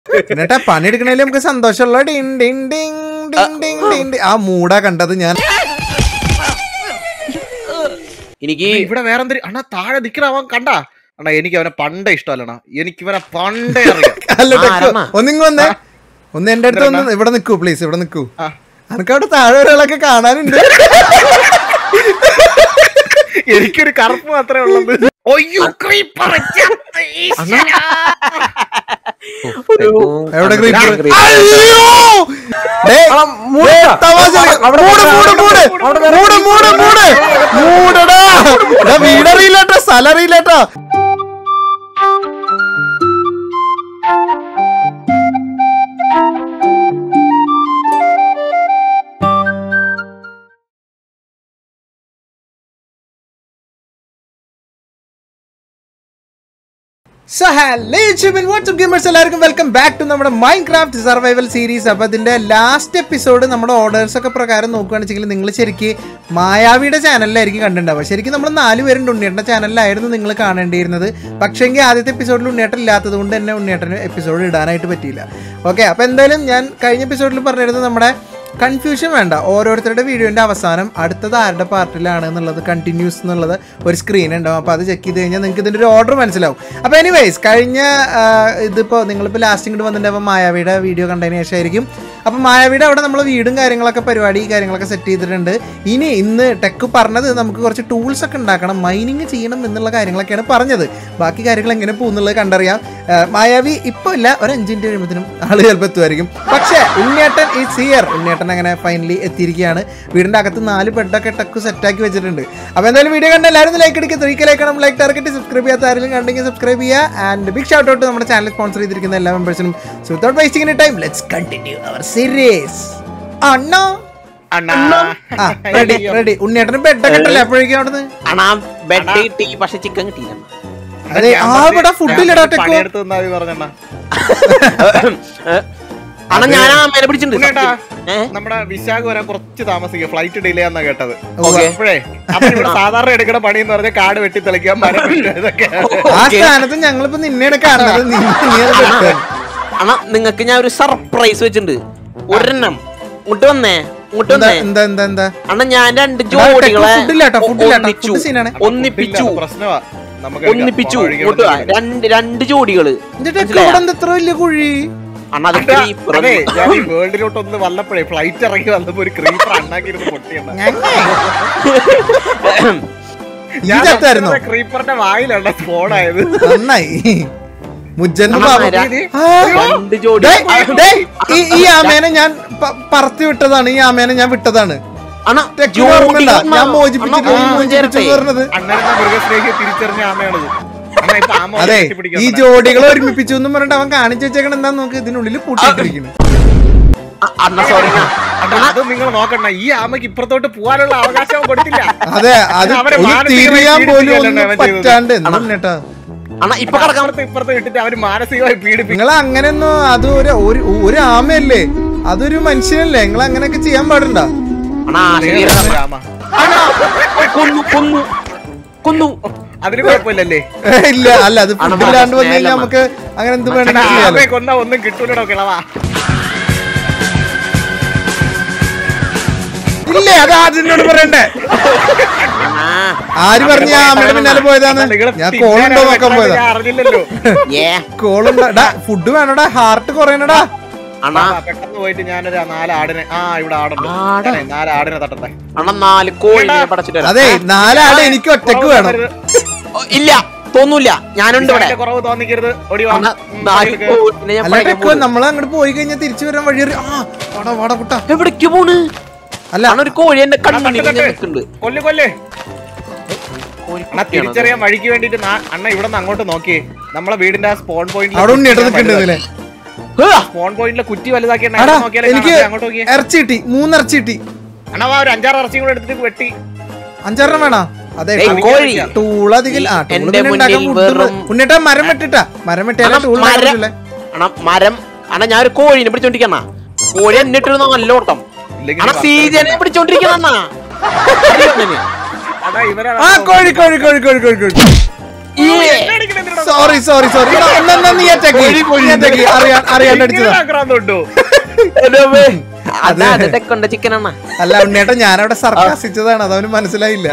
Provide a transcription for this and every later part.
എന്നിട്ടാ പണിയെടുക്കണേല് നമുക്ക് സന്തോഷമുള്ള ഡിങ് ഡിങ് ഡിങ് ഡിങ് ഡിങ് ഡിങ് ഡിങ്. ആ മൂടാ കണ്ടത് ഞാൻ എനിക്ക് ഇവിടെ വേറെ എന്തൊരു അണ്ണാ താഴെ നിക്കണ അവൻ കണ്ടാ അണ്ണാ എനിക്ക് അവനെ പണ്ടേ ഇഷ്ടമല്ലണ്ണ എനിക്ക് ഇവനെ പണ്ടേ അറിയാം അല്ല ആ, ടെക്കു, ആരമ്മ? ഒന്നിങ്ങ് വന്നേ ഒന്ന് എന്റെ അടുത്ത് ഒന്ന് ഇവിടെ നിക്കൂ പ്ലീസ് ഇവിടെ നിക്കൂ ആ. അനക്ക് അവിടെ താഴെ ഒരാളൊക്കെ കാണാനുണ്ട് എനിക്കൊരു കറുപ്പ് മാത്രമേ ഉള്ളത് ഒയ്യോ creeper, ചത്ത്, ഈശ്വരാ. എവിടെ creeper? creeper. അയ്യോ! ഡേയ്, ഡേയ്, തമാശ കളി- മൂട്, മൂട്, മൂട്. മൂട്, മൂട്, മൂട്. മൂടെടാ. എടാ, വീടറിയില്ലാട്ടോ സ്ഥലം അറിയില്ലാട്ടോ സോ ഹലോ യൂട്യൂബിൻ വാട്സ്ആപ്പ് ഗെയിമേഴ്സ് എല്ലാവർക്കും വെൽക്കം ബാക്ക് ടു നമ്മുടെ മൈൻഡ് ക്രാഫ്റ്റ് സർവൈവൽ സീരീസ് അപ്പോൾ അതിൻ്റെ ലാസ്റ്റ് എപ്പിസോഡ് നമ്മുടെ ഓർഡേഴ്സ് ഒക്കെ പ്രകാരം നോക്കുകയാണെന്നുവെച്ചെങ്കിൽ നിങ്ങൾ ശരിക്ക് മായാവിയുടെ ചാനലിലായിരിക്കും കണ്ടിട്ടുണ്ടാവുക ശരിക്കും നമ്മൾ നാല് പേരുണ്ട് ഉണ്ണിയേട്ടൻ്റെ ചാനലിലായിരുന്നു നിങ്ങൾ കാണേണ്ടിയിരുന്നത് പക്ഷേങ്കിൽ ആദ്യത്തെ എപ്പിസോഡിൽ ഉണ്ണിയേട്ടൻ ഇല്ലാത്തത് കൊണ്ട് തന്നെ ഉണ്ണിയേട്ടന് എപ്പിസോഡ് ഇടാനായിട്ട് പറ്റിയില്ല ഓക്കെ അപ്പോൾ എന്തായാലും ഞാൻ കഴിഞ്ഞ എപ്പിസോഡിൽ പറഞ്ഞിരുന്നത് നമ്മുടെ കൺഫ്യൂഷൻ വേണ്ട ഓരോരുത്തരുടെ വീഡിയോന്റെ അവസാനം അടുത്തത് ആരുടെ പാർട്ടിലാണ് എന്നുള്ളത് കണ്ടിന്യൂസ് എന്നുള്ളത് ഒരു സ്ക്രീൻ ഉണ്ടാവും അപ്പോൾ അത് ചെക്ക് ചെയ്ത് കഴിഞ്ഞാൽ നിങ്ങൾക്ക് ഇതിൻ്റെ ഒരു ഓർഡർ മനസ്സിലാവും അപ്പോൾ എനിവേസ് കഴിഞ്ഞ ആ, ഇതിപ്പോൾ നിങ്ങളിപ്പോൾ ലാസ്റ്റ് ഇങ്ങോട്ട് വന്നിട്ടുണ്ടാകുമ്പോൾ മായാവിയുടെ വീഡിയോ കണ്ടതിന് ശേഷമായിരിക്കും അപ്പോൾ മായാവിയുടെ അവിടെ നമ്മൾ വീടും കാര്യങ്ങളൊക്കെ പരിപാടി കാര്യങ്ങളൊക്കെ സെറ്റ് ചെയ്തിട്ടുണ്ട് ഇനി ഇന്ന് ടെക്ക് പറഞ്ഞത് നമുക്ക് കുറച്ച് ടൂൾസ് ഒക്കെ ഉണ്ടാക്കണം മൈനിങ് ചെയ്യണം എന്നുള്ള കാര്യങ്ങളൊക്കെയാണ് പറഞ്ഞത് ബാക്കി കാര്യങ്ങൾ എങ്ങനെ പോകുന്നുള്ളത് കണ്ടറിയാം ആ, മായാവി ഇപ്പോൾ ഇല്ല ഒരു അഞ്ച് മിനിറ്റ് കഴിയുമ്പോഴത്തേനും ആള് ചിലപ്പോൾ എത്തുമായിരിക്കും പക്ഷേ ഉണ്ണിയേട്ടൻ ഈസ് ഹിയർ ഉണ്ണിയേട്ടൻ അങ്ങനെ ഫൈനലി എത്തിയിരിക്കുകയാണ് വീടിൻ്റെ അകത്ത് നാല് ബെഡൊക്കെ ടെക്ക് സെറ്റാക്കി വെച്ചിട്ടുണ്ട് അപ്പോൾ എന്തായാലും വീഡിയോ കണ്ട എല്ലാവരും ലൈക്ക് അടിക്കുക ത്രീക്ക് ലൈക്കണം ലൈക്ക് ടാർഗറ്റ് സബ്സ്ക്രൈബ് ചെയ്യാത്ത ആരെങ്കിലും കണ്ടെങ്കിൽ സബ്സ്ക്രൈബ് ചെയ്യുക ആൻഡ് ബിഗ് ഷൗട്ട് ഔട്ട് നമ്മുടെ ചാനൽ സ്പോൺസർ ചെയ്തിരിക്കുന്ന എല്ലാ മെമ്പേഴ്സിനും so without wasting time let's continue our series അണ്ണോ അണ്ണാ ആ റെഡി റെഡി ഉണ്ണിയേട്ടന് ബെഡൊക്കെ ഇട്ടല്ലേ അപ്പോഴേക്കും അവിടുന്ന് അണാ ബെഡ് കിട്ടി പക്ഷെ ചിക്കൻ കിട്ടിയില്ല അതെ ആ ഇവിടെ ഫുഡ് ഇല്ലടാ ടെക്കോ പണിയെടുത്ത് തന്നാ മതി പറഞ്ഞണ്ണ അണ ഞാൻ അമ്മേനെ പിടിച്ചിട്ടുണ്ട് ഉണ്ണേട്ടാ, ഏ? നമ്മുടെ വിശാഖ വരാൻ കുറച്ച് താമസിക്കുക ഫ്ലൈറ്റ് ഡിലേ ആണെന്നാ കേട്ടത് Okay. അപ്പോഴേ അപ്പൊ ഇവിടെ സാധാരണ എടുക്കുന്ന പണി എന്ന് പറഞ്ഞാൽ കാട് വെട്ടി തെളിക്കാൻ മരം വെട്ടുക ഇതൊക്കെ ആ സ്ഥാനത്ത് ഞങ്ങളിപ്പോ നിന്നെയാണ് കാണുന്നത് നീ നീ അത് വെക്കാൻ. അണ നിങ്ങക്ക് ഞാൻ ഒരു സർപ്രൈസ് വെച്ചിട്ടുണ്ട് ഒരെണ്ണം ഇങ്ങോട്ട് വന്നേ ഇങ്ങോട്ട് എന്താ വന്നേ എന്താ എന്താ എന്താ അണ്ണ ഞാൻ രണ്ട് എടാ, ജോഡികളെ ടെക്ക് food ഇല്ലാട്ടോ, food ഇല്ലാട്ടോ, ഒന്നിച്ചു food scene ആണ്. ഒന്നിപ്പിച്ചു ഇല്ല, പ്രശ്നമാ നമുക്ക് ഒന്നിപ്പിച്ചു പോണ വഴിക്ക് ഇങ്ങോട്ട് വാ. എന്തെങ്കിലും രണ്ട് രണ്ട് ജോഡികള് എന്റെ ടെക്ക് ഇവിടെ എന്താ ഇത്ര വലിയ കുഴി അണ്ണ അത് അതാ, creeper അതെ ഒന്ന്. ഞാൻ ഈ വേൾഡിലോട്ട് ഒന്ന് വന്നപ്പോഴേ ഫ്ലൈറ്റ് ഇറങ്ങി വന്നപ്പോ ഒരു ക്രീപ്പർ അണ്ണാക്കിരുന്ന് പൊട്ടിയുണ്ട് ഈ ചത്തായിരുന്നോ ക്രീപ്പറിന്റെ വായിലാണ് സ്ഫോണായത് നന്നായി മുജ്ജന്റെ അമ്മ, പാവം. ര- ആ, രണ്ട് ജോഡി ഡേയ്, ഡേയ്, ഈ- ഈ ആമേനെ ഞാൻ പ- പറത്തി വിട്ടതാണ് ഈ ആമേനെ ഞാൻ വിട്ടതാണ് അണ ടെക്ക് ഓർമ്മയുണ്ടാ? ഞാൻ മോചിപ്പിച്ചിട്ട് ഈ മോചിപ്പിച്ചു പറഞ്ഞത് അണ്ണനെന്ന മൃഗസ്നേഹി തിരിച്ചറിഞ്ഞ ആമയാണത് അണ്ണാ ഇപ്പൊ ആമ അതെ കെട്ടിപ്പിടിക്കാൻ ഈ വന്നതാ. ജോഡികളെ ഒരുമിപ്പിച്ചു എന്ന് പറഞ്ഞിട്ട് അവൻ കാണിച്ചു വെച്ചേക്കണ എന്താ നോക്ക് ഇതിനുള്ളിൽ പൂട്ടിയിട്ടിരിക്കുന്നു അണ്ണ സോറി അണ്ണാ, അത് നിങ്ങൾ നോക്കണ്ട ഈ ആമയ്ക്ക് ഇപ്പുറത്തോട്ട് പോകാനുള്ള അവകാശം അവൻ കൊടുത്തില്ല അതെ അത് അവരെ ഒന്ന് മാനസികമായി തിരിയാൻ പോലും പീഡിപ്പിക്കുകയല്ലേ ഒന്നും അവൻ ചെയ്തത്? പറ്റാണ്ട് എന്താ കേട്ടാ അണ്ണ ഇപ്പൊ കിടക്കാം അപ്പുറത്ത് ഇപ്പുറത്ത് ഇട്ടിട്ട് അവര് മാനസികമായി പീഡിപ്പിക്കും നിങ്ങൾ അങ്ങനെയൊന്നും അത് ഒരു ഒരു- ഒരു ആമയല്ലേ അതൊരു മനുഷ്യനല്ലേ നിങ്ങൾ അങ്ങനെയൊക്കെ ചെയ്യാൻ പാടണ്ട അണ്ണ ശരി ആമ കൊന്നു കൊന്നു കൊന്നു അതിന് കുഴപ്പമില്ലല്ലേ ഏ, ഇല്ല അല്ല അത് അണ, ഫുഡ് ഇല്ലാണ്ട് വന്നു കഴിഞ്ഞാൽ സ്നേഹം. നമുക്ക് അങ്ങനെ എന്ത് അണ്ണാ, വേണമെങ്കിലും ചെയ്യാലോ ആമയെ കൊന്ന ഒന്നും കിട്ടൂലടോ കിളവാ ഇല്ലേ അത് ആദ്യനോട് പറയണ്ടേ അണ്ണാ ആര് പറഞ്ഞ ആമയുടെ പിന്നാലെ പോയതാന്ന് നിങ്ങളെ ഞാൻ തിന്നാനാണ് കോളുണ്ടോ നോക്കാൻ വെക്കണത് പോയതാ ഞാൻ അറിഞ്ഞില്ലല്ലോ ഏ കോളുണ്ടോ ഫുഡ് വേണോടാ ഹാർട്ട് കുറയണടാ അണ്ണ ആ, പെട്ടെന്ന് പോയിട്ട് ഞാനൊരു നാല് ആടിനെ ആ ഇവിടെ ആടുണ്ട് ആട്? ഞാനേ നാല് ആടിനെ തട്ടട്ടെ അണ്ണ നാല് കോഴിനെ പടച്ചിട്ട് വരാം. അതെ നാലാട് എനിക്ക് ഒറ്റക്ക് വേണം ഓ, ഇല്ല തോന്നൂല ഞാനുണ്ട് ഇവിടെ ഇതിന്റെ കുറവ് തോന്നിക്കരുത് ഓടി വാ അണ്ണ ഉം, നാല് എടുക്ക്. കോഴിനെ ഞാൻ അല്ല പടയ്ക്കാൻ ടെക്കോ പോകുന്നു. നമ്മൾ അങ്ങോട്ട് പോയി കഴിഞ്ഞാൽ തിരിച്ചു വരാൻ വഴി അറിയ- ആ വാടാ വാടാ കുട്ടാ എവിടേക്ക് പോണ് അല്ല അണ്ണ ഒരു കോഴി എന്റെ ആ, തട്ട്, കണ്ണുണ്ണിൽ തട്ട്. നിൽക്കുന്നുണ്ട് കൊല്ല് കൊല്ല് കോഴി അണ്ണാ തിരിച്ചറിയാൻ വഴിക്ക് വേണ്ടിട്ട് അണ്ണ ഇവിടെ നിന്ന് അങ്ങോട്ട് നോക്കിയേ നമ്മളെ വീടിന്റെ ആ സ്പോൺ പോയിന്റ് അവിടെ ഉണ്ണിയേട്ടൻ നിൽക്കണ്ടതില്ലേ സ്പോൺ പോയിന്റിലെ കുറ്റി വലുതാക്കി അണ്ണാ എടാ ഇവിടെ നോക്കിയാലേ എനിക്ക് കാണാം. അങ്ങോട്ട് നോക്കിയേ ഇറച്ചി കിട്ടി മൂന്ന് ഇറച്ചി കിട്ടി അണ്ണാ വാ, ഒരു അഞ്ചാറ് ഇറച്ചിയും കൂടെ എടുത്തിട്ട് വെട്ടി അഞ്ചെണ്ണം വേണോ അതെ ഏയ്, കോഴി ടൂൾ അധികം ആ ടൂൾ എന്റെ പിന്നെ ഉണ്ടാക്കാൻ മുന്നിൽ ഫുഡ് വെറും- ഉണ്ണിയേട്ടാ മരം വെട്ടിട്ടാ മരം വെട്ടിയാലേ അണ്ണാ, ടൂൾ മരം അണ്ണ മരം അണ്ണ ഞാൻ ഒരു കോഴിനെ പിടിച്ചോണ്ടിരിക്കണ കോഴി എന്നിട്ടിരുന്ന നല്ല ഓട്ടം ഇല്ലെങ്കിൽ അണ്ണ സീജനെ പിടിച്ചോണ്ടിരിക്കണ അണ്ണാ ഇവരെ ആ കോഴി കോഴി കോഴി കോഴി കോഴി കോഴി സോറി സോറി സോറി നീ അറ്റാക്ക് നീ അറ്റാക്ക് അറിയാൻ അറിയാണ്ട് അടിച്ചതാ ആക്രാന്തമുണ്ടോ അതാ അതെ കൊണ്ട ചിക്കനാണ് അല്ല ഉണ്ണേട്ട ഞാനവിടെ സർക്കാസിച്ചതാണ് അതവന് മനസ്സിലായില്ല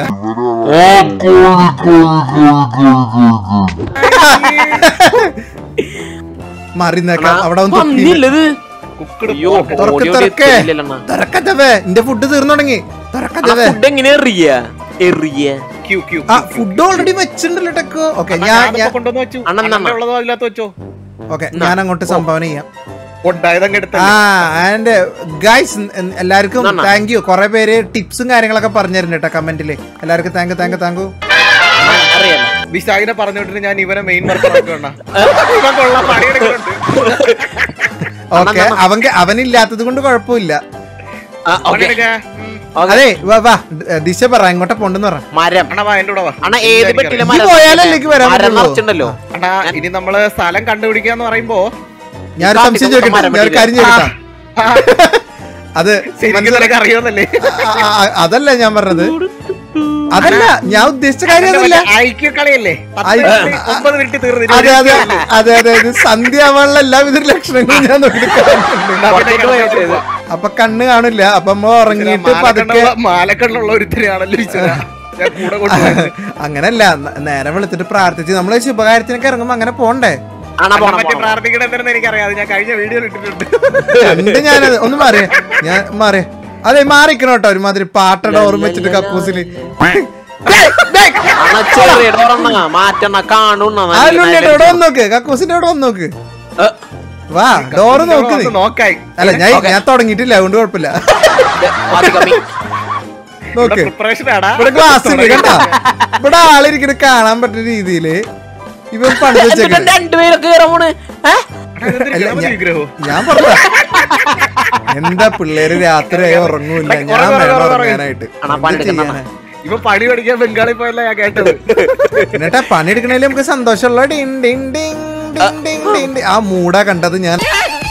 മാറി നിന്നേക്കാം അവിടെ അവൻ തൊപ്പി വന്നില്ലത് കുക്കട് അയ്യോ തുറക്ക് ഓടി ഓടി തുറക്ക് എത്തിയില്ലല്ലോണ്ണ. തുറക്കത്തവേ എന്റെ ഫുഡ് തീർന്നു തുടങ്ങി ആ തുറക്കത്തവേ ഫുഡ് എങ്ങനെ എറിയ എറിയ ക്യൂ ക്യൂ ആ ഫുഡ് ഓൾറെഡി വെച്ചിട്ടുണ്ടല്ലോ ടെക്കോ ഓക്കെ ഞാൻ ഞാൻ കൊണ്ടുവന്ന് വെച്ചു അണ്ണൻ തന്നോ? അണ്ണന്റെ ഉള്ളതോ അതിനകത്ത് വെച്ചോ ഓക്കെ ഞാൻ അങ്ങോട്ട് സംഭാവന ചെയ്യാം ഉണ്ടായതങ്ങ് എടുത്ത ആ ആൻഡ് ഗൈസ് എല്ലാവർക്കും നന്നാ. താങ്ക് യു കുറെ പേര് ടിപ്സും കാര്യങ്ങളൊക്കെ പറഞ്ഞു തരുന്നുണ്ട് കേട്ടോ കമന്റില് എല്ലാവർക്കും thank you thank you thank you അറിയാലോ വിശാഖിനെ പറഞ്ഞോണ്ടിട്ട് ഞാൻ ഇവനെ മെയിൻ വർക്ക് ആക്കണ്ട ഇവൻ കൊള്ളാൻ പണിയെടുക്കുന്നുണ്ട് ഓക്കെ അവൻ അവനില്ലാത്തത് കൊണ്ട് കുഴപ്പമില്ല ആ, ഓക്കേ. പണിയെടുക്കാ ഉം. ഓക്കേ. അതെ വാ വാ ദിശ പറ എങ്ങോട്ടാ പോണ്ടെന്ന് പറ മരം അണ്ണാ വാ എന്റെ കൂടെ വാ അണ്ണാ ഏത് പെട്ടിയിലെ ഈ മരം പോയാലല്ലേ എനിക്ക് വരാൻ മരം പറ്റുള്ളൂ. നിറച്ചിട്ടുണ്ടല്ലോ അണ്ണാ ഇനി നമ്മള് സ്ഥലം കണ്ടുപിടിക്കാന്ന് പറയുമ്പോ ഞാൻ ഒരു സംശയം ചോദിക്കട്ടെ മരം ഞാൻ ഒരു കാര്യം ചോദിക്കട്ടെ അത് ശരിക്കും നിനക്ക് അറിയോന്നല്ലേ ആ, ആ, ആ, അതല്ല ഞാൻ പറഞ്ഞത് അതല്ല ഞാൻ ഉദ്ദേശിച്ച കാര്യം അതല്ല ഐക്യ കളിയല്ലേ പത്ത് ഐ- മിനിറ്റ്, ഒമ്പത് മിനിറ്റ് തീർന്നു അതെ അതെ അതെ അതെ ഇത് സന്ധ്യാവാനുള്ള എല്ലാവിധ ലക്ഷണങ്ങളും ഞാൻ നോക്കിയിട്ടുണ്ട് പുറത്തേക്ക് പോയത് ഇത്. അപ്പൊ കണ്ണ് കാണില്ല അപ്പൊ നമ്മ ഉറങ്ങിയിട്ട് പതുക്കെ മാലക്കണ്ണുള്ള ഒരുത്തരെയാണല്ലോ ഈശ്വര ഞാൻ കൂടെ കൊണ്ടുപോയത് അങ്ങനല്ല ന- നേരം വെളുത്തിട്ട് പ്രാർത്ഥിച്ച് നമ്മള് ശുഭകാര്യത്തിനൊക്കെ ഇറങ്ങുമ്പോ അങ്ങനെ പോണ്ടേ അണ്ണാ പോണം മറ്റേ പോണം. പ്രാർത്ഥിക്കണ എന്തെന്ന് എനിക്കറിയാം അത് ഞാൻ കഴിഞ്ഞ വീഡിയോയിൽ ഇട്ടിട്ടുണ്ട് കണ്ട് ഞാനത് ഒന്ന് മാറിയ ഞാൻ മാറിയ അതെ മാറിക്കണം കേട്ടോ ഒരുമാതിരി പാട്ടയുടെ ഓർമ്മ വെച്ചിട്ട് കക്കൂസില് അണ്ണാ ചെറിയ ഡോറണ്ണ മാറ്റണ്ണ കാണുണ്ണ ആരുണ്ണിയുടെ ഇവിടെ വന്ന് നോക്ക് കക്കൂസിന്റെ ഇവിടെ വന്ന് നോക്ക് വാ ഡോറ് നോക്ക് നീ. നോക്കായി അല്ല ഞാൻ ഞാൻ തുടങ്ങിയിട്ടില്ല അതുകൊണ്ട് കുഴപ്പമില്ല നോക്ക് പ്രിപ്പറേഷൻ ആടാ ഇവിടെ ഗ്ലാസ് ഉണ്ട് കേട്ടാ ഇവിടെ ആളിരിക്കണ കാണാൻ പറ്റുന്ന രീതിയില് ഇവൻ പണിത് വെച്ചേക്കണ് രണ്ടുപേരൊക്കെ കയറാൻ പോണ് ഏ? അല്ല, ഞാൻ- വിഗ്രഹോ ഞാൻ പറഞ്ഞ എന്താ പിള്ളേര് രാത്രിയായി ഉറങ്ങൂല ഞാൻ ഉറങ്ങ്, വേണം ഉറങ്ങ്, ഉറങ്ങാനായിട്ട് അണ്ണാ, എന്ത് പണിയെടുക്കണം ചെയ്യാനാ? ഇവ പണി പഠിക്കാൻ ബംഗാളിൽ പോയല്ല ഞാൻ കേട്ടത് എന്നിട്ടാ പണിയെടുക്കണേല് നമുക്ക് സന്തോഷമുള്ള ഡിങ് ഡിങ് ഡിങ് ഡിങ് ഡിങ് ഡിങ് ഡിങ്. ആ മൂടാ കണ്ടത് ഞാൻ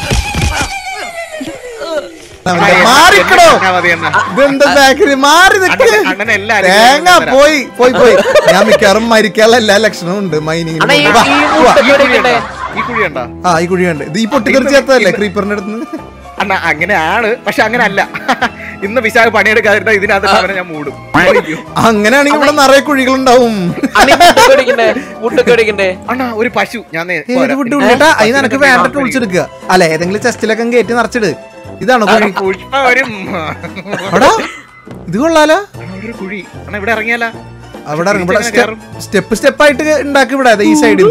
അവന്റെ മാറിക്കടോ ആ, മതി എന്നാ. ഇതെന്താ ബാക്കിൽ മാറി നിക്ക് അണ്ണനെ- അണ്ണനെ എല്ലാരും തേങ്ങ പോയി പോയി പോയി ഞാൻ മിക്കവാറും മരിക്കാനുള്ള എല്ലാ ലക്ഷണവും ഉണ്ട് അണ്ണാ ഈ മൈനിങ്ങിന് ഈ മുട്ടൊക്കെ എടുക്കണ്ടേ ഈ കുഴി ഉണ്ടോ ആ ഈ കുഴിയുണ്ട് ഇത് ഈ പൊട്ടിത്തെറിച്ചതല്ലേ ക്രീപ്പറിന്റെ അടുത്ത് അണ്ണ അങ്ങനെയാണ് പക്ഷെ അങ്ങനെ അല്ല ഇന്ന് വിശാഖ പണിയെടുക്കാതിരുന്ന ഇതിനകത്ത് അവനെ ഞാൻ മൂടും അയ്യോ. അങ്ങനെയാണെങ്കിൽ ഇവിടെ നിറയെ കുഴികളുണ്ടാവും അണ്ണാ ഈ മുട്ടൊക്കെ എടുക്കണ്ടേ മുട്ടൊക്കെ എടുക്കണ്ടേ അണ്ണാ ഒരു പശു ഞാൻ നേ- ഏത് പോരാ. ഫുഡ് ഉണ്ണിട്ടാ അതിന് നിനക്ക് വേണ്ട ടൂൾസ് എടുക്കുക അല്ല ഏതെങ്കിലും ചെസ്റ്റിലൊക്കെ കയറ്റി നിറച്ചിട് ഇതാണോ കുഴി പുഷ്പ വരും എടാ ഇത് കൊള്ളാലോ അണ്ണാ, ഇവിടെ ഒരു കുഴി അണ്ണാ ഇവിടെ ഇറങ്ങിയാലാ അവിടെ ഇറങ്ങും ഇവിടെ തിരിച്ചെങ്ങനെ കയറും? സ്റ്റെപ്പ് സ്റ്റെപ്പ് ആയിട്ട് ഉണ്ടാക്കി ഇവിടെ ദേ ഈ സൈഡിൽ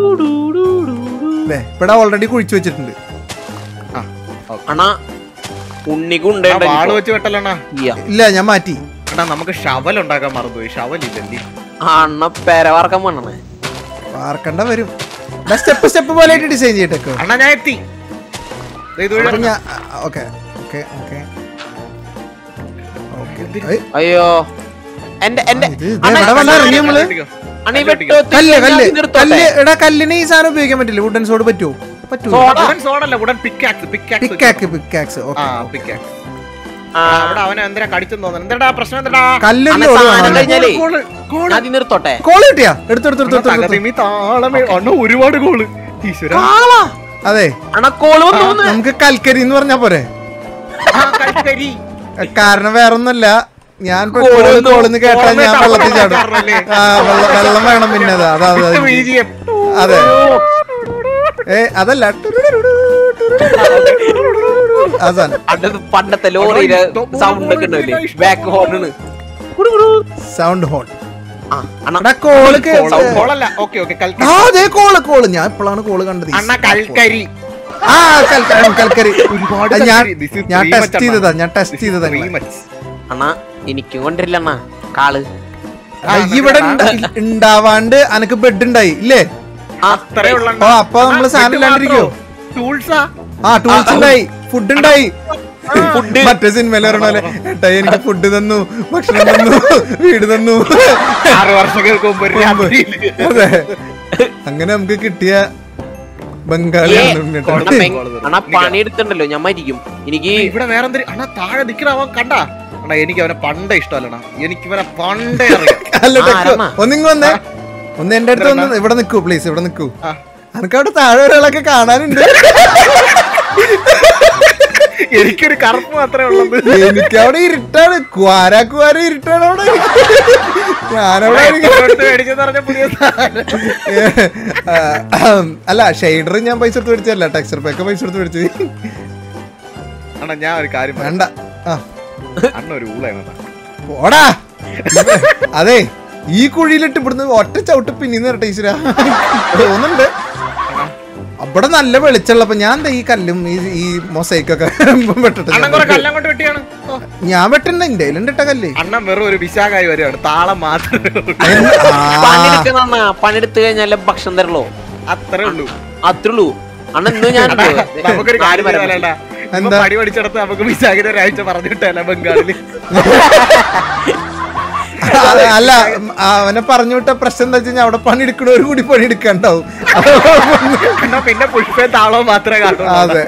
ഇവിടെ ഓൾറെഡി കുഴിച്ചു വെച്ചിട്ടുണ്ട് ആ, ഓക്കേ. അണ്ണാ ഉണ്ണിക്ക് ആ വാള് ഉണ്ടോ വെച്ച് വെട്ടല്ലണ്ണാ ഇല്ല ഞാൻ മാറ്റി അണ്ണാ നമുക്ക് ഷവൽ ഉണ്ടാക്കാൻ മറന്നുപോയി ഷവൽ ഇല്ലല്ലേ അണ്ണ പെര വറക്കാൻ വേണേ വാർക്കണ്ട വരും സ്റ്റെപ്പ് സ്റ്റെപ്പ് പോലെ ആയിട്ട് ഡിസൈൻ ചെയ്തിട്ടേക്കോ അണ്ണാ ഞാൻ എത്തി ദേ ഇത് വഴി അപ്പൊ നടക്കാം. ഞാൻ ഓക്കെ ഓക്കെ ഓക്കെ അയ്യോ എന്റെ എന്റെ ഇത് ഇത് അണ്ണാ, എവിടെ വന്നാ ഇറങ്ങി നമ്മള് അണ്ണാ ഈ വെട്ടോ കല്ല് കല്ല് നിർത്തോട്ടെ കല്ല് എടാ കല്ലിന് ഈ സാധനം ഉപയോഗിക്കാൻ പറ്റില്ല വുഡൻ സോഡ് പറ്റുമോ പറ്റൂ സോഡ. ഉടൻ സോഡല്ല ഉടൻ പിക്കാക്സ് പിക്കാക്സ് പിക്കാക്ക് പിക്കാക്സ് ആ ഓക്കെ പിക്കാക്സ് ആ, അവിടെ അവനെ എന്തിനാ കടിച്ചെന്ന് തോന്നുന്നു എന്താടാ പ്രശ്നം എന്താടാ കല്ലിന്റെ അണ്ണാ, ഓട് സാധനം വേണം കഴിഞ്ഞാലേ ഗോള്, ഗോള്. ഞാൻ ആദ്യം നിർത്തോട്ടെ കോള് കിട്ടിയാ എടുത്തെടുത്തെടുത്തെടുത്തു തകതിമി താളമേ അണ്ണ ഒരുപാട് ഗോള് ഈശ്വര ആളാ അതെ അണ്ണാ കോള് വന്നു വന്ന്. നമുക്ക് കൽക്കരി എന്ന് പറഞ്ഞാ പോരെ ആ, കരി. കാരണം വേറൊന്നുമല്ല ഞാൻ കോള് പെട്രോൾ കോളിന്ന് കേട്ടാ കോള് ഞാൻ വെള്ളത്തിൽ ചാടും ചാടണല്ലേ? ആ വെള്ളം വെള്ളം വേണം പിന്നെ അതാ അതാ അതാ ഇത് BGM. അതെ ഏ അതല്ല ആ സാധനം അത് പണ്ടത്തെ ലോറിയിലെ സൗണ്ട് ഒക്കെ ഉണ്ടാവില്ലേ ബാക്ക് ഹോർണ് സൗണ്ട് ഹോൺ ആ അണ്ണാ എടാ കോള് കേ- കോള്, കോളല്ല ഓക്കെ ഓക്കെ കൽക്കരി ആ അതെ കോള് കോള് ഞാൻ ഇപ്പോഴാണ് കോള് കണ്ടത് അണ്ണ കൽക്കരി ആ കൽക്കരി കൽക്കരി ഒരുപാട് അത് ഞാൻ കൽക്കരി. This is ഞാൻ three ടെസ്റ്റ് much, ചെയ്തതാ അണ്ണാ. ഞാൻ ടെസ്റ്റ് This is ചെയ്തതാ three നിങ്ങളെ. much. അണ്ണാ എനിക്കും കൊണ്ടിരില്ല അണ്ണാ കാള് ആ, ഈ ഇവിടെ എന്നിട്ട് ഇണ്ട- ഉണ്ടാവാണ്ട് അനക്ക് ബെഡ് ഉണ്ടായി ഇല്ലേ ആ അത്രേ ഉള്ള ഓ അപ്പൊ നമ്മള് സാധനം ഇല്ലാണ്ടിരിക്കോ ടൂൾസാ ആ ടൂൾസ് ഉണ്ടായി ഫുഡ് ഉണ്ടായി ഫുഡ് മറ്റേ സിനിമയിൽ പറഞ്ഞ പോലെ ഏട്ടാ എനിക്ക് ഫുഡ് തന്നു ഭക്ഷണം തന്നു വീട് തന്നു ആറ് വർഷങ്ങൾക്ക് മുമ്പ് ഒരു രാത്രിയില്. അതെ അങ്ങനെ നമുക്ക് കിട്ടിയ ബംഗാളി അണ്ണാ പെങ്- അണ്ണാ പണിയെടുത്തിട്ടുണ്ടല്ലോ ഞാൻ മരിക്കും എനിക്ക് ഇവിടെ വേറെ എന്തൊരു അണ്ണാ താഴെ നിക്കണ അവൻ കണ്ട അണ്ണാ എനിക്ക് അവനെ പണ്ടേ ഇഷ്ടമല്ലണ എനിക്ക് ഇവനെ പണ്ടേ അറിയാം അല്ല ടെക്കോ, ആരാണ്? ഒന്നിങ്ങ് വന്നേ ഒന്ന് എന്റെ അടുത്ത് ഒന്ന് ഇവിടെ നിക്കൂ പ്ലീസ് ഇവിടെ നിക്കൂ ആ. അനക്ക് അവിടെ താഴെ ഒരാളൊക്കെ കാണാനുണ്ട് എനിക്കൊരു കറുപ്പ് മാത്രമേ ഉള്ളത് എനിക്ക് അവിടെ ഇരുട്ടാണ് കുവാരാ കുവാര ഇരുട്ടാണ് അവിടെ ഞാനവിടെ ഇങ്ങനെ- എടുത്ത് മേടിച്ചെന്ന് പറഞ്ഞ പുതിയ സാധനം. ആ, അല്ല ഷെയ്ഡർ ഞാൻ പൈസ എടുത്ത് മേടിച്ചല്ല ടെക്സ്ചർ പാക്ക് പൈസ എടുത്ത് മേടിച്ചത് അണ്ണാ ഞാൻ ഒരു കാര്യം പറയാം. വേണ്ട ആ അണ്ണ ഒരു ഊളയാണ് പോടാ അതെ ഈ കുഴിയിലിട്ട് ഇവിടുന്ന് ഒറ്റ ചവിട്ട് പിന്നീന്ന് തരട്ടെ ഈശ്വര തോന്നുന്നുണ്ട് അവിടെ നല്ല വെളിച്ചുള്ളപ്പോ ഞാൻ ദേ ഈ കല്ലും ഈ ഈ മൊസൈക്കൊക്കെ വെട്ടിട്ട് അണ്ണൻ കുറെ കല്ലം കൊണ്ട് വെട്ടിയാണ് ഓ, ഞാൻ വെട്ടണ്ട എന്റെ കയ്യിലുണ്ട് ഇട്ട കല്ല് അണ്ണൻ വെറും ഒരു വിശാഖായി വരികയാണ് താളം മാത്രമേ ഉള്ളൂ. എന്ത്? ആ, പണിയെടുക്കുന്ന അണ്ണ പണിയെടുത്ത് കഴിഞ്ഞാലേ ഭക്ഷണം തരുള്ളൂ അത്രേ ഉള്ളൂ അത്രേ ഉള്ളൂ അണ്ണ ഇന്ന് ഞാൻ നമുക്കൊരു കാര്യം ആര് വരാൻ ചെയ്താലേടാ. ഇപ്പൊ എന്താ? പടി പഠിച്ചെടുത്ത് നമുക്ക് വിശാഖിന് ഒരാഴ്ച പറഞ്ഞു വിട്ടാല ബംഗാളില് ആ, അല്ല അവനെ പറഞ്ഞു വിട്ട പ്രശ്നം എന്താ വെച്ച് കഴിഞ്ഞാൽ അവിടെ പണിയെടുക്കണവർ കൂടി പണിയെടുക്കണ്ടാവും എന്നാ പിന്നെ പുഷ്പയും താളവും മാത്രമേ കാണൂ അതെ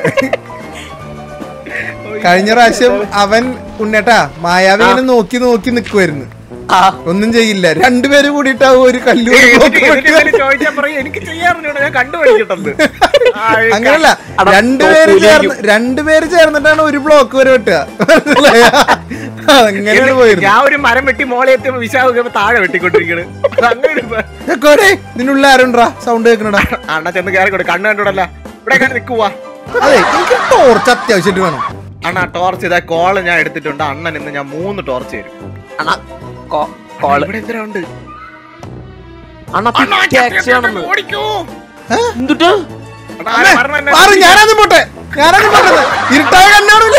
കഴിഞ്ഞ പ്രാവശ്യം അവൻ ഉണ്ണേട്ടാ മായാവി ഇങ്ങനെ നോക്കി നോക്കി നിക്കുവായിരുന്നു ആ, ഒന്നും ചെയ്യില്ല രണ്ടുപേര് കൂടിയിട്ടാവും ഒരു കല്ലു ചോദിച്ചാ പറയും എനിക്ക് ചെയ്യാറുണ്ട് ഞാൻ കണ്ടുപിടിച്ചിട്ടുണ്ട് അങ്ങനല്ല അടാ, രണ്ടുപേര് നോക്കൂലേക്കും. ചേർന്ന് രണ്ടുപേര് ചേർന്നിട്ടാണ് ഒരു ബ്ലോക്ക് വരെ വെട്ടുക മനസ്സിലായോ? അങ്ങനെയാണ് പോയിരുന്നു ഞാൻ ഒരു മരം വെട്ടി മോളെ എത്തിയപ്പോ വിശാഖ താഴെ വെട്ടിക്കൊണ്ടിരിക്കണ് അങ്ങനെ ഇപ്പൊ- ഏക്കോരെ, ഇതിനുള്ളിൽ ആരുണ്ടാ സൗണ്ട് കേൾക്കണടാ അണ്ണ ചെന്ന് കയറി കൊടു കണ്ണു കണ്ടൂടല്ല ഇവിടെ കണ്ട് നിക്കുവാ അതെ എനിക്ക് ടോർച്ച് അത്യാവശ്യമായിട്ട് വേണം അണ്ണ ടോർച്ച് ഇതാ കോള് ഞാൻ എടുത്തിട്ടുണ്ട് അണ്ണൻ ഇന്ന് ഞാൻ മൂന്ന് ടോർച്ച് തരും അണ്ണ കോ- കോള് ഇവിടെ എന്തിനാ ഉണ്ട് അണ്ണ പിക്കാക്സ് ആണെന്ന് ഓടിക്കൂ എന്തുട്ടാ അണ്ണാ, ആരാ പറഞ്ഞെ എന്നെ? മാറി ഞാനത് പോട്ടെ ഞാനത് പോട്ടെ ഇരുട്ടായ കണ്ണാടില്ല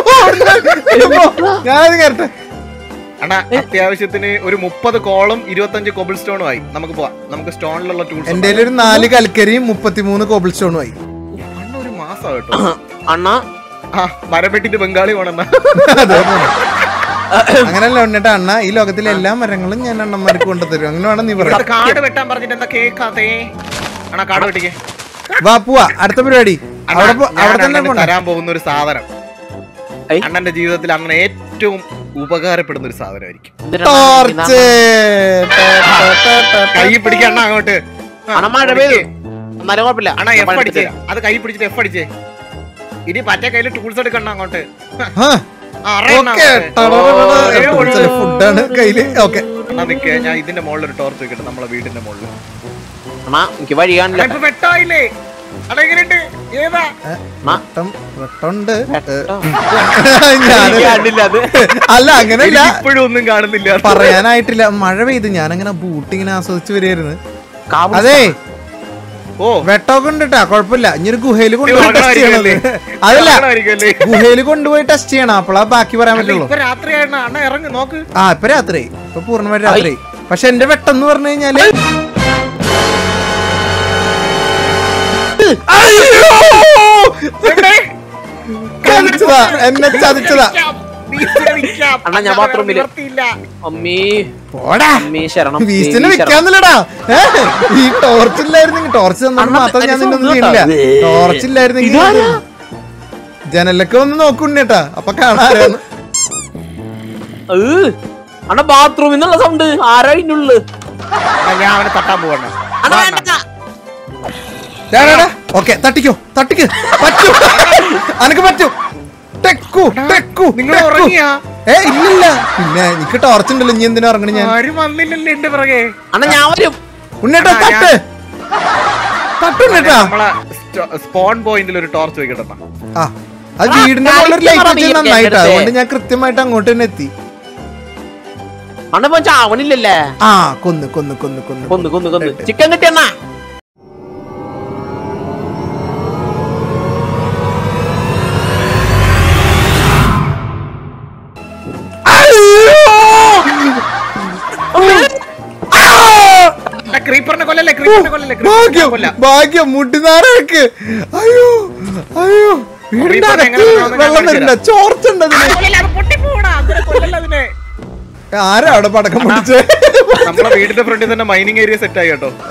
ഞാനത് കയറട്ടെ അണ്ണാ അത്യാവശ്യത്തിന് ഒരു മുപ്പത് കോളും ഇരുപത്തഞ്ച് കോബിൾ സ്റ്റോണും ആയി നമുക്ക് പോവാം നമുക്ക് സ്റ്റോണിലുള്ള ടൂൾസ് എന്റെ ഒരു നാല് കൽക്കരിയും മുപ്പത്തിമൂന്ന് കോബിൾ സ്റ്റോണും ആയി അണ്ണ ഒരു മാസം കേട്ടോ അണ്ണ ആ മരം വെട്ടിട്ട് ബംഗാളി പോണെന്നാ അങ്ങനല്ല ഉണ്ണിട്ട് അണ്ണ ഈ ലോകത്തിലെ എല്ലാ മരങ്ങളും ഞാൻ അണ്ണന്മാർക്ക് കൊണ്ടുതരും അങ്ങനെ വേണം നീ പറയാം അത് കാട് വെട്ടാൻ പറഞ്ഞിട്ട് എന്താ കേക്കാത്തേ അണ്ണാ കാട് വെട്ടിക്കേ വാ പോവാ അടുത്ത പരിപാടി അണ്ണാ, അവിടെ പോ- ഞാൻ അവിടെ തന്നെ അണ്ണന് പോണം തരാൻ പോകുന്ന ഒരു സാധനം ഐ. അണ്ണന്റെ ജീവിതത്തിൽ അങ്ങനെ ഏറ്റവും ഉപകാരപ്പെടുന്ന ഒരു സാധനമായിരിക്കും ടോർച്ച് കൈ പിടിക്കണ്ണ അങ്ങോട്ട് ആ, അണ്ണ മഴ പെയ്തു എന്നാലും കുഴപ്പമില്ല അണ്ണാ ഞാൻ എഫ് പണി അടിച്ചേ എടുത്ത് അത് കൈ പിടിച്ചിട്ട് എഫ് അടിച്ചേ ഇനി പറ്റ കയ്യില് ടൂൾസ് എടുക്കണ്ട അങ്ങോട്ട് ആ ആ, അറിയണ്ണ ഓക്കെ അങ്ങോട്ട്. ഫുഡാണ് കയ്യില് ഓക്കെ അണ്ണാ നിക്ക് ഞാൻ ഇതിന്റെ മുകളിൽ ഒരു ടോർച്ച് വെക്കട്ടെ നമ്മളെ വീടിന്റെ മുകളിൽ തരാം. അണ്ണാ എനിക്ക് വഴി കാണില്ല ഇപ്പൊ വെട്ടായില്ലേ അടാ എങ്ങനെയുണ്ട് ഏതാ അണ്ണാ വട്ടം വട്ടമുണ്ട് വെട്ടോ. ഞാന് എനിക്ക് കാണില്ല അത് അല്ല അങ്ങനെയല്ല ഇപ്പോഴും ഒന്നും കാണുന്നില്ല പറയാനായിട്ടില്ല മഴ പെയ്ത് ഞാനങ്ങനെ ബൂട്ട് ഇങ്ങനെ ആസ്വദിച്ച് വരികയായിരുന്നു കാബൂൾ അതെ ഓ വെട്ടമൊക്കെ ഉണ്ട് കേട്ടാ കുഴപ്പമില്ല ഇനി ഒരു ഗുഹയിൽ കൊണ്ടുപോയി ടെസ്റ്റ് വാങ്ങണമായിരിക്കുമല്ലേ? ചെയ്യണത് അതല്ല വാങ്ങണമായിരിക്കുമല്ലേ? ഗുഹയിൽ കൊണ്ടുപോയി ടെസ്റ്റ് ചെയ്യണം അപ്പോഴാ ബാക്കി പറയാൻ അല്ല, പറ്റുള്ളൂ ഇപ്പൊ രാത്രിയാണ് അണ്ണ ഇറങ്ങി നോക്ക് ആ ഇപ്പൊ രാത്രി ഇപ്പൊ പൂർണ്ണമായിട്ട് രാത്രി പക്ഷെ എന്റെ വെട്ടെന്ന് പറഞ്ഞു കഴിഞ്ഞാല് അയ്യോ! എവിടെ? ചതിച്ചതാ എന്നെ ചതിച്ചതാ ബീച്ചിനെ വിൽക്കാം. അണ്ണാ, ഞാൻ ബാത്റൂമില്. നിവർത്തിയില്ല. അമ്മീ പോടാ അമ്മീ ശരണം ബീച്ചിനെ ദേവി ശരണം. വെക്കാന്നില്ലടാ ഏ? ഈ ടോർച്ച് ഇല്ലായിരുന്നെങ്കിൽ ടോർച്ച് തന്നാൽ അണ്ണാ, മാത്രം ഞാൻ അതിന് നിന്നൊന്നും സ്വന്തം ചെയ്യില്ല കേട്ടോ. ടോർച്ച് ഇല്ലായിരുന്നെങ്കിൽ ഇതാരാ? ജനലൊക്കെ ഒന്ന് നോക്കുണ്ണേട്ടാ അപ്പൊ കാണാറാന്ന് ഏ, അണ്ണാ ബാത്റൂമിൽ നിന്നുള്ള സൗണ്ട് ആരാ ഇതിനുള്ളില് അണ്ണാ, ഞാൻ അവനെ തട്ടാൻ പോവാണ് അണ്ണാ വേണ്ട ഓക്കെ തട്ടിക്കോ തട്ടിക്ക് പറ്റൂ അനക്ക് പറ്റും ടെക്കു ടെക്കു നിങ്ങൾ ടെക്കു. ഉറങ്ങിയാ ഏ ഇല്ലില്ല പിന്നെ എനിക്ക് ടോർച്ച് ഉണ്ടല്ലോ ഇനി എന്തിനാ ഉറങ്ങണ ഞാൻ ആരും വന്നില്ലല്ലേ എന്റെ പിറകെ അണ്ണാ ഞാൻ വരും ഉണ്ണേട്ടാ ആ, തട്ട് തട്ടുണ്ണേട്ടാ നമ്മളെ സ്പോൺ പോയിന്റിൽ ഒരു ടോർച്ച് വെക്കട്ടെ അണ്ണാ. ആ അത് വീടിന്റെ മുകളിൽ ഒരു ലൈറ്റ് വെച്ച് നന്നായിട്ടാ അതുകൊണ്ട് ഞാൻ കൃത്യമായിട്ട് അങ്ങോട്ട് തന്നെ എത്തി അണ്ണ ഇപ്പൊ ചാവണില്ലല്ലേ ആ കൊന്ന് കൊന്ന് കൊന്ന് കൊന്ന് കൊന്ന് കൊന്ന് കൊന്ന് ചിക്കൻ കിട്ടി അണ്ണാ അണ്ണാ, ക്രീപ്പറിനെ കൊല്ലല്ലേ ക്രീപ്പറിനെ കൊല്ലല്ലേ ക്രീപ്പറിനെ ഭാഗ്യം കൊല്ലാം. ഭാഗ്യം മുട്ടിനാറക്ക് അയ്യോ അയ്യോ വീടിന്റെ ഇപ്പൊ എങ്ങനെ അകത്ത് കൊല്ലാമെന്ന് ഞാൻ വെള്ളം വരില്ല ചോർച്ചുണ്ട് അതിന് കൊല്ലല്ലേ, അത് പൊട്ടിപ്പോടാ, അതിനെ കൊല്ലല്ലേ അതിനെ. ആരാ അവിടെ പടക്കം പൊട്ടിച്ചേ നമ്മളെ വീടിന്റെ ഫ്രണ്ടിൽ തന്നെ മൈനിങ് ഏരിയ സെറ്റ് ആയി കേട്ടോ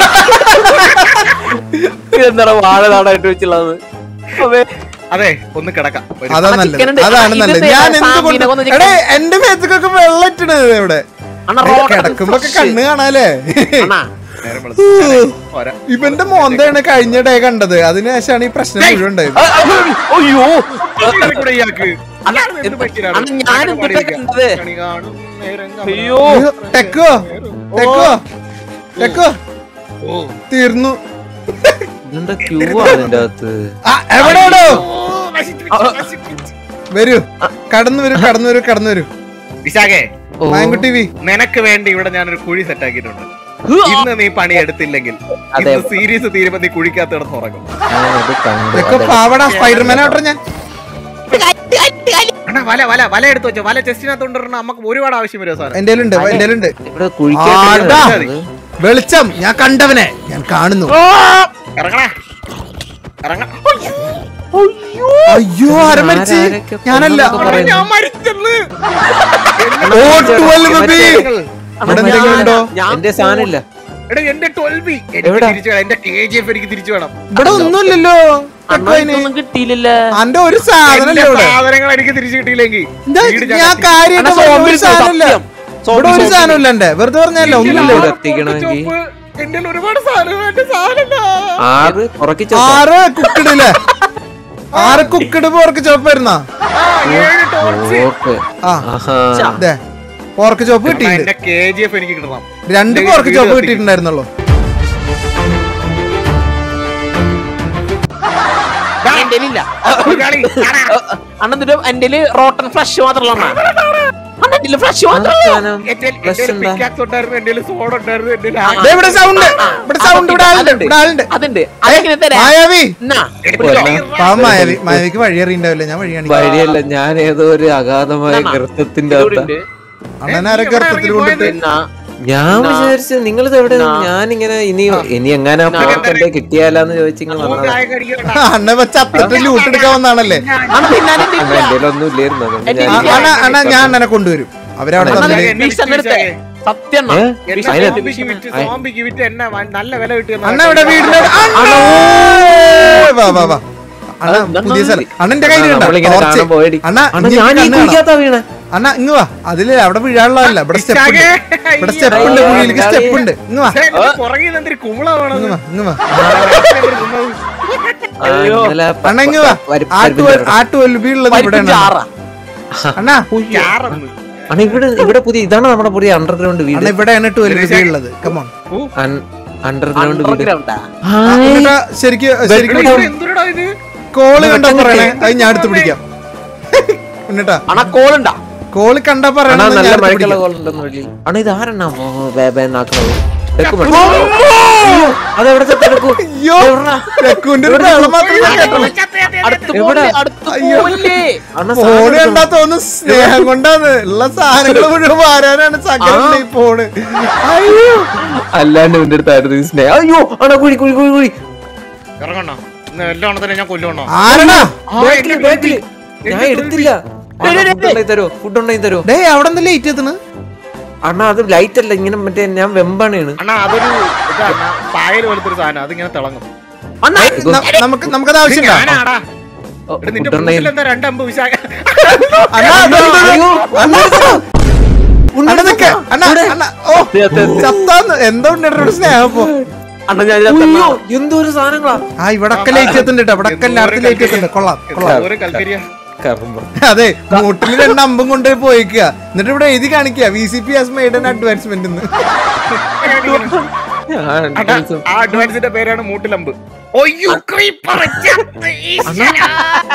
എന്താ വാഴ നാടായിട്ട് വെച്ചുള്ളത് അവേ അതെ ഒന്ന് കിടക്കാം ഒരു- അതാ ആ, നല്ലത് chicken ഉണ്ട്. അതാണ് ഇത് നല്ലത് ദേ ഞാൻ സാമീനെ എന്തുകൊണ്ട് കൊന്ന chicken. എടേ എന്റെ മേത്തക്കൊക്കെ വെള്ളം ഇട്ടിടത് ഇവിടെ അണ്ണാ ഏ, റോഡ് കിടക്കുമ്പോ കണ്ണ് കാണാലേ അണ്ണാ പോരാ. ഇവന്റെ മോന്തയാണ് കഴിഞ്ഞ ഡേ കണ്ടത് അതിനുശേഷമാണ് ഈ പ്രശ്നം മുഴുവൻ ഉണ്ടായത് ആ, ആ, അയ്യോ ഇതിനെ കൂടെ ഇയാൾക്ക്. അല്ല, ഇയാൾ എന്ത് പറ്റിയതാണ്? അന്ന് ഞാൻ അങ്ങനെ എന്തിട്ടാ പാടിയിരിക്കുക. കണ്ടത്? കണി കാണും നേരം കാണും. അയ്യോ അയ്യോ, ടെക്കോ ടെക്കോ ടെക്കോ ഓ. തീർന്നു ഇതെന്താ ക്യൂ ആണ് ഇതിന്റെ അകത്ത് ആ, എവിടെയാടോ ഓ, നശിപ്പിച്ചു, നശിപ്പിച്ചു. വരൂ കടന്നു വരൂ കടന്നു വരൂ കടന്നു വരൂ വിശാഖേ ഓ, മായൻകുട്ടി വി നിനക്ക് വേണ്ടി ഇവിടെ ഞാനൊരു കുഴി സെറ്റ് ആക്കിയിട്ടുണ്ട് ഇന്ന് നീ പണി എടുത്തില്ലെങ്കിൽ അതെ. ഇന്ന് സീരീസ് തീരുമ്പോ നീ കുഴിക്കകത്ത് കിടന്ന് ഉറങ്ങും ഞാനത് കണ്ടു ടെക്കോ അതെ. പാവടാ സ്പൈഡർമാൻ ആവട്ടെ ഞാൻ അണ്ണാ വല വല വല എടുത്തു വെച്ചോ വല ചെസ്റ്റിനകത്ത് കൊണ്ടുവരണം നമുക്ക് ഒരുപാട് ആവശ്യം വരുമോ സാറേ എന്റെ ഉണ്ട് എന്റെ ഉണ്ട് ഇവിടെ ആടാ. കുഴിക്കാൻ വെളിച്ചം ഞാൻ കണ്ടവനെ ഞാൻ കാണുന്നു ഇറങ്ങണേ ഇറങ്ങ അയ്യോ ആരമരിച്ച് ആരാരൊക്കെ ഞാനല്ല കൊന്നതൊക്കെ പറയുന്നു. ഞാൻ മരിച്ചെന്ന് ഓ ട്വൽവ് ബി നിങ്ങൾ- ഇവിടെ എന്തെങ്കിലും ഉണ്ടോ എന്റെ സാധനം ഇല്ല എടാ എന്റെ ട്വൽവി എനിക്ക് എവിടാ? തിരിച്ചു വേണം എന്റെ കെ ജി എഫ് എനിക്ക് തിരിച്ചു വേണം ഇവിടെ ഒന്നുമില്ലല്ലോ ടെക്കോ അതിന്. ഒന്നും കിട്ടിയില്ലല്ല അന്റെ ഒരു സാധനം എന്റെ ഇവിടെ സാധനങ്ങൾ എനിക്ക് തിരിച്ചു കിട്ടിയില്ലെങ്കിൽ എന്താ വീട് ഞാൻ കത്തി. കാര്യമായിട്ട് അണ്ണാ, പറഞ്ഞ ഒരു സോംബി സാധനമില്ല സത്യം. ഇവിടെ ഒരു സോംബി സാധനമില്ല എന്റെ വെറുതെ പറഞ്ഞല്ല ഒന്നുമില്ല ഇവിടെ കത്തിക്കണമെങ്കിൽ ചോപ്പ്, എന്റെ കയ്യിൽ ഒരുപാട് സാധനങ്ങൾ എന്റെ സാധനം ആറ് ഉറക്കിച്ചോ ആറ് കുക്കിട് ഇല്ലേ ആറ് കുക്കിട് പോർക്ക് ചോപ്പ് വരുന്ന ഏഴ് ടോർച്ച് ഓക്കെ ആ ആഹാ അതെ പോർക്ക് ചോപ്പ് കിട്ടിയിട്ടുണ്ട് എന്റെ കെ ജി എഫ് എനിക്ക് കിട്ടണം രണ്ട് ഇല്ലെങ്കിൽ പോർക്ക് വീട് ചോപ്പ് കത്തിക്കും. കിട്ടിയിട്ടുണ്ടായിരുന്നുള്ളൂ എന്റെ ഇല്ല കളി, കാണാ. അണ്ണന്റെ എന്റെ റോട്ടൺ ഫ്ലഷ് മാത്രമല്ല അണ്ണന്റെ ഫ്ലഷ് മാത്രമല്ല സാധനം എന്റെ കയ്യിൽ- എന്റെ Plus കയ്യിൽ എന്താ? pickaxe ഉണ്ടായിരുന്നു എന്റെ സോഡ് ഉണ്ടായിരുന്നു എന്റെ കയ്യിൽ ആ- ദേ ഇവിടെ സൗണ്ട് ഇവിടെ സൗണ്ട് ഇവിടെ ആളുണ്ട് ഇവിടെ ആളുണ്ട് അതുണ്ട് അതെങ്ങനെ തരാം മായാവി എന്നാ പാവം മായാവി മായാവിക്ക് വഴി അറിയണ്ടാവില്ല ഞാൻ വഴിയാണ് വഴിയല്ല ഞാൻ ഏതോ ഒരു അഗാധമായ എന്നാ? ഗർത്തത്തിന്റെ ഇവിടെ അകത്ത് ഉണ്ട്. അണ്ണനാരെ ഗർത്തത്തിൽ കൊണ്ടിട്ട് എന്നാ ഞാൻ എന്നാ? വിചാരിച്ചു നിങ്ങളിത് എവിടെ എന്നാ? ഞാനിങ്ങനെ ഇനി ഇനി എങ്ങനെ എന്നാ? പോർക്കന്റെ കിട്ടിയാലാന്ന് ചോദിച്ചിങ്ങനെ നമുക്ക് വന്നതാ ചായ കടിക്കണ്ട. അണ്ണ വെച്ച് അത്തിട്ട് ലൂട്ട് എടുക്കാൻ വന്നാണല്ലേ അണ്ണ തിന്നാനും അണ്ണാ, തിന്നില്ല. എന്റെ ഒന്നും ഇല്ലായിരുന്നു അതുകൊണ്ട് എന്റെ ഞാൻ ഇല്ല. അണ്ണ അണ്ണ ഞാൻ അണ്ണനെ കൊണ്ടുവരും അവരവിടെ അണ്ണാ, തമ്മില് അണ്ണനെ ഭീഷണി എടുത്തേ. സത്യം അണ്ണാ. ഏ? എന്നെ ഭീഷണി അതിനെ- എടുത്ത് സോംബിക്ക് വിറ്റ് സോംബിക്ക് വിറ്റ് എന്നെ വ- നല്ല വില കിട്ടിയെന്ന് അണ്ണ ഇവിടെ വീടിന്റെ അണ്ണോ! വാ വാ വാ അണ്ണ അതെന്താ പുതിയ സ്ഥലം അണ്ണന്റെ കയ്യിൽ അണ്ണാ, നമ്മളിങ്ങനെ ടോർച്ച് കാണാൻ പോയടി. അണ്ണ അണ്ണാ, ഇനി ഞാൻ ഈ കണ്ണ് കാണാം. കുഴിക്കകത്താ വീണേ അണ്ണ ഇങ്ങ് വാ അതില് അവിടെ വീഴാനുള്ളതല്ല ഇവിടെ സ്റ്റെപ്പ് ഉണ്ട് വിശാഖേ, ഇവിടെ സ്റ്റെപ്പ് ഉണ്ട് അയ്യോ, കുഴിയിലേക്ക് അയ്യോ. സ്റ്റെപ്പ് ഉണ്ട് ഇങ്ങ് വാ പക്ഷേ എന്റെ പുറകിൽ നിന്ന് എന്തൊരു കുമിള വേണം ഇങ്ങ് വാ ഇങ്ങ് വാ ആ, അയ്യോ. ഇന്നലെ പ- അണ്ണ ഇങ്ങ് വാ വരി- ആട്ടു വരിപ്പിന്റെ ആട്ടു ഒൽബി ഉള്ളത് പരിപ്പ് ഇവിടെയാണ് ചാറാ. അണ്ണ ചാറന്ന്. അണ്ണാ ഇവിടെ ഇവിടെ പുതിയ ഇതാണ് നമ്മുടെ പുതിയ അണ്ടർഗ്രൗണ്ട് അണ്ണ വീട് ഇവിടെയാണ് ട്വൽവ് ബി ഉള്ളത് കമോൺ അണ്ടർഗ്രൗണ്ട് വീട് Underground ആ. എന്നിട്ട് ശരിക്ക് ശരിക്കും എടാ, ഇത് എന്തുടെടാ ഇത്? കോള് കണ്ടാ പറയണേ അത് ഞാൻ എടുത്ത് പിടിക്കാം എന്നിട്ടാ അണ്ണാ കോളുണ്ടാ കോള് കണ്ടാ അണ്ണാ പറയണേ നല്ല ഞാൻ എടുത്ത് മഴക്കുള്ള പിടിക്കാം. കോളുണ്ടെന്ന് വെളിയിൽ അണ്ണാ ഇത് ആരെണ്ണാ ബേബേന്നാക്കുന്നത് അതെവിടെ ചെത്തെടുക്കൂ അയ്യോ രഘുവിന്റെ ഒരു ബഹളം മാത്രം ഞാൻ കേട്ടുള്ളൂ. അടുത്ത് എവിടെ? പോലെ അടുത്ത് അയ്യോ. പോലെ അണ്ണാ ഫോണ് കണ്ടാ തോന്നുന്നു സ്നേഹം കൊണ്ടാണ് ഉള്ള സാധനങ്ങൾ മുഴുവൻ വാരാനാണ് സകലം ഈ ഫോണ് അയ്യോ അല്ലാണ്ട് ഇവന്റെ അടുത്തായിരുന്നു ഈ സ്നേഹം അയ്യോ അണ്ണാ കുഴി കുഴി കുഴി കുഴി ഇറങ്ങണ്ണ ഇന്ന് എല്ലാ എണ്ണത്തിനെ ഞാൻ കൊല്ലുവണ്ണോ ആരണാ ബാക്കില് ബാക്കില് ഞാൻ എടുത്തില്ല ഫുഡ് ഉണ്ടായി തരോ ഫുഡ് ഉണ്ടായി തരോ ഡേ അവിടെ നിന്ന് ലേറ്റ് എത്തുന്നു അണ്ണാ അത് ലൈറ്റ് അല്ല ഇങ്ങനെ മറ്റേ ഞാൻ വെമ്പാണ് അണ്ണാ അതൊരു ഇതാണ് പായൽ പോലത്തെ ഒരു സാധനം അതിങ്ങനെ തിളങ്ങും അണ്ണാ നമുക്ക് നമുക്കത് ആവശ്യമില്ല ഞാനാടാ എടാ, നിന്റെ ഫുഡ് ഉണ്ടായി മൂട്ടിൽ എന്താ രണ്ടമ്പ് വിശാഖ അണ്ണാ അതെന്ത്? അയ്യോ, അണ്ണാ അണ്ണ നിക്ക്. അണ്ണാ അണ്ണാ ഓ ചത്താന്ന് എന്താ ഉണ്ട് സ്നേഹം ഇപ്പൊ അണ്ണാ ഞാൻ ഇതിനകത്ത് അയ്യോ എന്തോരു സാധനങ്ങളാ ആ ഇവിടൊക്കെ ലേറ്റ് എത്തുന്നുണ്ട് കേട്ടോ ഇവിടൊക്കെ എല്ലായിടത്തും ലേറ്റ് എത്തുന്നുണ്ട് കൊള്ളാം കൊള്ളാം ഒരു കൽക്കരിയ കർമ്മ അതെ മൂട്ടിൽ രണ്ട് അമ്പും കൊണ്ട് പോയിക്കുക എന്നിട്ട് ഇവിടെ എഴുതി കാണിക്കുക V C P has made an advancement എന്ന് ആ അഡ്വാൻസിന്റെ പേരാണ് മൂട്ടിലമ്പ് ഒയ്യോ creeper, ചത്ത്, ഈശ്വരാ.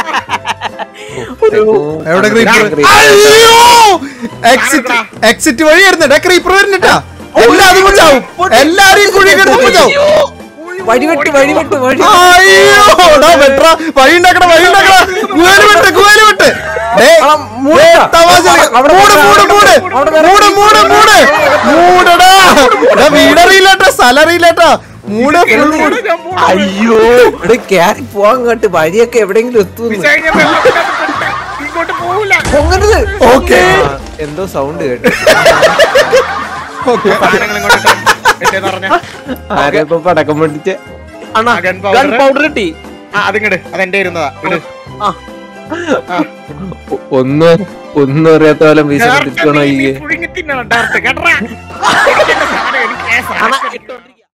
എവിടെ ക്രീപ്പർ അയ്യോ എക്സിറ്റ് എക്സിറ്റ് വഴി വരുന്നുണ്ട് ക്രീപ്പർ വരുന്നിട്ടാ എല്ലാരും കൂടി ചാവും എല്ലാരും കുഴി കിടന്നു ചാവും വഴിവെട്ട് വഴിവെട്ട് വഴി അയ്യോ ഡാ വെട്ര വഴി ഉണ്ടാക്കണ വഴി ഉണ്ടാക്കണ കുവേല് വിട്ട് കുവേല് വിട്ട് ഡേയ്, ഡേയ്, തമാശ കളി. മൂട് മൂട് മൂട് മൂട് മൂട് മൂട് മൂടടാ എടാ വീടറിയില്ലട്ടോ സ്ഥലം അറിയില്ലട്ടോ മൂട് ഫുൾ മൂട് ഞാൻ പോണു. അയ്യോ ഇവിടെ കയറി പോവാൻ കേട്ട് വഴിയൊക്കെ എവിടെയെങ്കിലും എത്തുന്നു വിശാഖ, ഞാൻ വെള്ളത്തിനകത്ത് പെട്ട്. ഇങ്ങോട്ട് പോവില്ല പൊങ്ങരുത് ഓക്കേ. ആ, എന്തോ സൗണ്ട് കേട്ടു ഓക്കെ സാധനങ്ങൾ ഇങ്ങോട്ട് ഇട്ടോ. എന്തേന്ന് പറഞ്ഞ ആരെ ഇപ്പൊ പടക്കം പൊട്ടിച്ച് അണ്ണാ ആ, gun powder. ഗൺ പൗഡർ കിട്ടി ആ അതിങ്ങട് അതെന്റെ ഇരുന്നതാ ഇത് ആ ഒ- ഒന്നും ഒന്നും അറിയാത്ത പോലെ വീശ തിരിച്ചോണോ ഈ പുഴുങ്ങി തിന്നണം ഡയറക്റ്റ് കേട്ടറാ എനിക്ക് എന്റെ സാധനം എനിക്ക് ആ സാധനം അണ്ണാ കിട്ടും.